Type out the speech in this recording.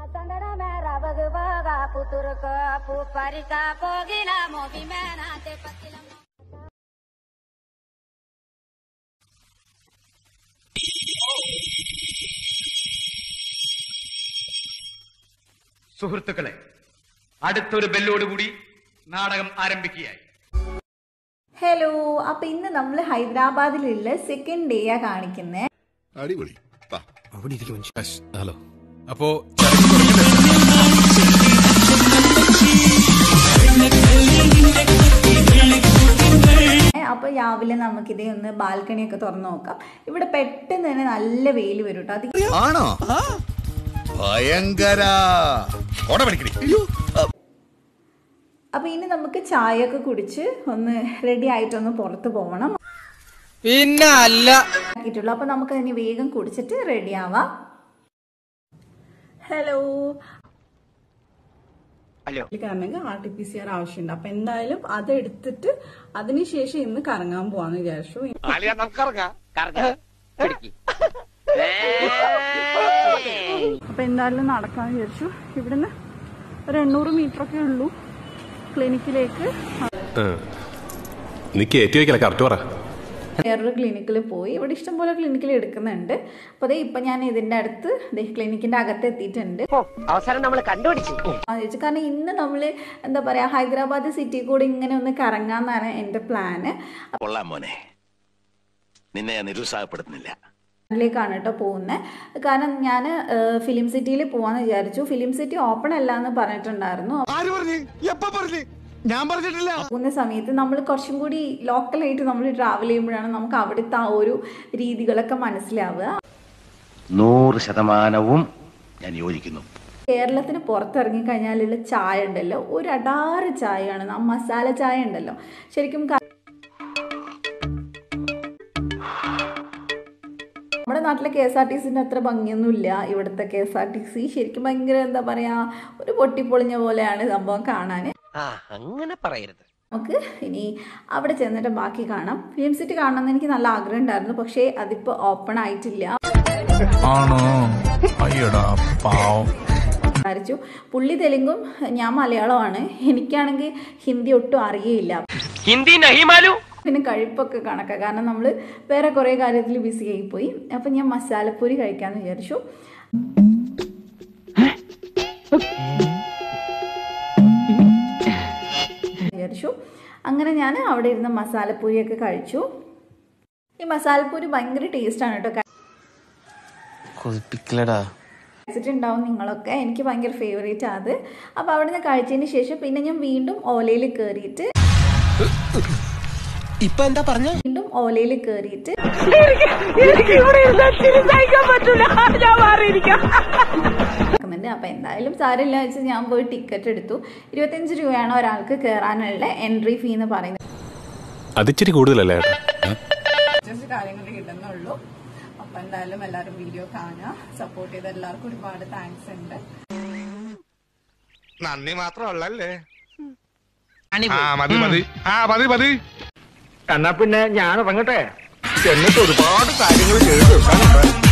സുഹൃത്തുക്കളെ അടുത്തൊരു ബെല്ലോടുകൂടി നാടകം ആരംഭിക്കുകയായി ഹലോ അപ്പൊ ഇന്ന് നമ്മൾ ഹൈദരാബാദിലുള്ള സെക്കൻഡ് ഡേയാ കാണിക്കുന്നത് അടിപൊളി വാ. ഹലോ അപ്പോ അപ്പൊ രാവിലെ നമുക്കിതേ ഒന്ന് ബാൽക്കണി ഒക്കെ തുറന്നു നോക്കാം ഇവിടെ പെട്ടെന്ന് തന്നെ നല്ല വെയിൽ വരും കേട്ടോ അത് ആണോ ഭയങ്കര ഓടെ പഠിക്കണേ അപ്പൊ ഇനി നമുക്ക് ചായ ഒക്കെ കുടിച്ച് ഒന്ന് റെഡി ആയിട്ടൊന്ന് പുറത്ത് പോകണം പിന്നെ അല്ല ആക്കിയിട്ടുള്ളൂ അപ്പൊ നമുക്ക് അതിന് വേഗം കുടിച്ചിട്ട് റെഡി ആവാം ഹലോ കറങ്ങണമെങ്കിൽ R T P C R ആവശ്യമുണ്ട് അപ്പൊ എന്തായാലും അതെടുത്തിട്ട് അതിനുശേഷം ഇന്ന് കറങ്ങാൻ പോവാന്ന് വിചാരിച്ചു അപ്പൊ എന്തായാലും നടക്കാന്ന് വിചാരിച്ചു ഇവിടുന്ന് ഒരു എണ്ണൂറ് മീറ്റർ ഒക്കെ ഉള്ളൂ ക്ലിനിക്കിലേക്ക് നീ കയറ്റി വയ്ക്കല കറക്റ്റ് പറ വേറൊരു ക്ലിനിക്കിൽ പോയി ഇവിടെ ഇഷ്ടംപോലെ ക്ലിനിക്കിൽ എടുക്കുന്നുണ്ട് അപ്പൊ ദേ ഇപ്പൊ ഞാൻ ഇതിന്റെ അടുത്ത് ദേ ക്ലിനിക്കിന്റെ അകത്ത് എത്തിയിട്ടുണ്ട് അവസാനം നമ്മൾ കണ്ടുപിടിച്ചു ആ ചോദിച്ചു കാരണം ഇന്ന് നമ്മൾ എന്താ പറയാ ഹൈദരാബാദ് സിറ്റി കൂടെ ഇങ്ങനെ ഒന്ന് കറങ്ങാന്നാണ് എന്റെ പ്ലാന് കൊള്ളാം മോനെ നിന്നെ ഞാൻ നിരുത്സാഹപ്പെടുത്തുന്നില്ല അതിലേക്കാണ് കേട്ടോ പോകുന്നത് കാരണം ഞാൻ ഫിലിം സിറ്റിയിൽ പോവാന്ന് വിചാരിച്ചു ഫിലിം സിറ്റി ഓപ്പൺ അല്ല എന്ന് പറഞ്ഞിട്ടുണ്ടായിരുന്നു ആര് പറഞ്ഞു എപ്പ പറഞ്ഞു ഞാൻ പറഞ്ഞിട്ടില്ല പോകുന്ന സമയത്ത് നമ്മൾ കുറച്ചും കൂടി ലോക്കലായിട്ട് നമ്മൾ ട്രാവൽ ചെയ്യുമ്പോഴാണ് നമുക്ക് അവിടുത്തെ ആ ഒരു രീതികളൊക്കെ മനസ്സിലാവുക നൂറ് ശതമാനവും ഞാൻ യോജിക്കുന്നു കേരളത്തിന് പുറത്തിറങ്ങി കഴിഞ്ഞാലുള്ള ചായ ഉണ്ടല്ലോ ഒരു അടാറ് ചായയാണ് ആ മസാല ചായ ഉണ്ടല്ലോ ശരിക്കും ക- നമ്മുടെ നാട്ടിലെ കെ എസ് ആർ ടി സിന്റെ അത്ര ഭംഗിയൊന്നുമില്ല ഇവിടുത്തെ K S R T C ശരിക്കും ഭയങ്കര എന്താ പറയാ ഒരു പൊട്ടിപ്പൊളിഞ്ഞ പോലെയാണ് സംഭവം കാണാൻ ആ അങ്ങനെ പറയരുത് നമുക്ക് ഇനി അവിടെ ചെന്നിട്ട് ബാക്കി കാണാം ഫിലിം സിറ്റി കാണണമെന്ന് എനിക്ക് നല്ല ആഗ്രഹം ഉണ്ടായിരുന്നു പക്ഷേ അതിപ്പോൾ ഓപ്പൺ ആയിട്ടില്ല ആണോ അയ്യടാ പാവം വിചാരിച്ചു പുള്ളി തെലുങ്കും ഞാൻ മലയാളമാണ് എനിക്കാണെങ്കിൽ ഹിന്ദി ഒട്ടും അറിയയില്ല ഹിന്ദി നഹിമാലു പിന്നെ കഴിപ്പൊക്കെ കണക്കാ കാരണം നമ്മൾ വേറെ കുറേ കാര്യത്തിൽ ബിസി ആയിപ്പോയി അപ്പം ഞാൻ മസാലപ്പൂരി കഴിക്കാമെന്ന് വിചാരിച്ചു വിചാരിച്ചു അങ്ങനെ ഞാൻ അവിടെ ഇരുന്ന് മസാലപ്പൂരിയൊക്കെ കഴിച്ചു ഈ മസാലപ്പൂരി ഭയങ്കര ടേസ്റ്റാണ് കേട്ടോ കൊതിപ്പിക്കലടാ കഴിച്ചിട്ടുണ്ടാവും നിങ്ങളൊക്കെ എനിക്ക് ഭയങ്കര ഫേവറേറ്റ് അത് അപ്പോൾ അവിടെ നിന്ന് കഴിച്ചതിന് ശേഷം പിന്നെ ഞാൻ വീണ്ടും ഓലയിൽ കയറിയിട്ട് ഇപ്പൊ എന്താ പറഞ്ഞ വീണ്ടും ഓലയിൽ കയറിയിട്ട് നടക്കുന്നുണ്ട് അപ്പോൾ എന്തായാലും സാരമില്ല വെച്ച് ഞാൻ പോയി ടിക്കറ്റ് എടുത്തു ഇരുപത്തഞ്ച് രൂപയാണ് ഒരാൾക്ക് കയറാനുള്ള എൻട്രി ഫീ എന്ന് പറയുന്നത് അതിച്ചിരി കൂടുതലല്ലേ ഏട്ടാ ജസ്റ്റ് കാര്യങ്ങൾ കിട്ടുന്നുള്ളൂ അപ്പൊ എന്തായാലും എല്ലാവരും വീഡിയോ കാണുക സപ്പോർട്ട് ചെയ്ത എല്ലാവർക്കും ഒരുപാട് താങ്ക്സ് ഉണ്ട് നന്ദി മാത്രമല്ലേ ആ മതി മതി ആ മതി മതി എന്നാ പിന്നെ ഞാൻ ഇറങ്ങട്ടെ എന്നിട്ട് ഒരുപാട് കാര്യങ്ങൾ ചെയ്തു തീർക്കാനുണ്ട്